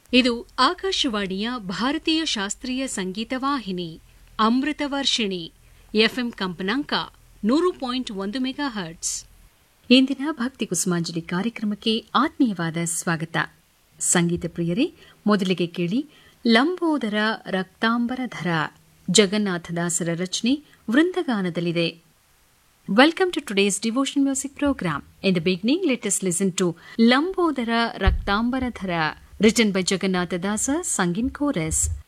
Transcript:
ಇದು ಆಕಾಶವಾಣಿಯ ಭಾರತೀಯ ಶಾಸ್ತ್ರೀಯ ಸಂಗೀತ ವಾಹಿನಿ ಅಮೃತ ವರ್ಷಿಣಿ ಎಫ್ಎಂ ಕಂಪನಾಂಕ ನೂರು ಪಾಯಿಂಟ್ ಒಂದು ಮೆಗಾ ಹರ್ಟ್ಸ್ ಇಂದಿನ ಭಕ್ತಿ ಕುಸುಮಾಂಜಲಿ ಕಾರ್ಯಕ್ರಮಕ್ಕೆ ಆತ್ಮೀಯವಾದ ಸ್ವಾಗತ ಸಂಗೀತ ಪ್ರಿಯರೇ ಮೊದಲಿಗೆ ಕೇಳಿ ಲಂಬೋದರ ರಕ್ತಾಂಬರಧರ ಜಗನ್ನಾಥದಾಸರ ರಚನೆ ವೃಂದಗಾನದಲ್ಲಿದೆ Welcome to today's devotion music program. In the beginning, let us listen to Lambodara Raktambaradhara, written by Jagannatha Dasa, sung in chorus.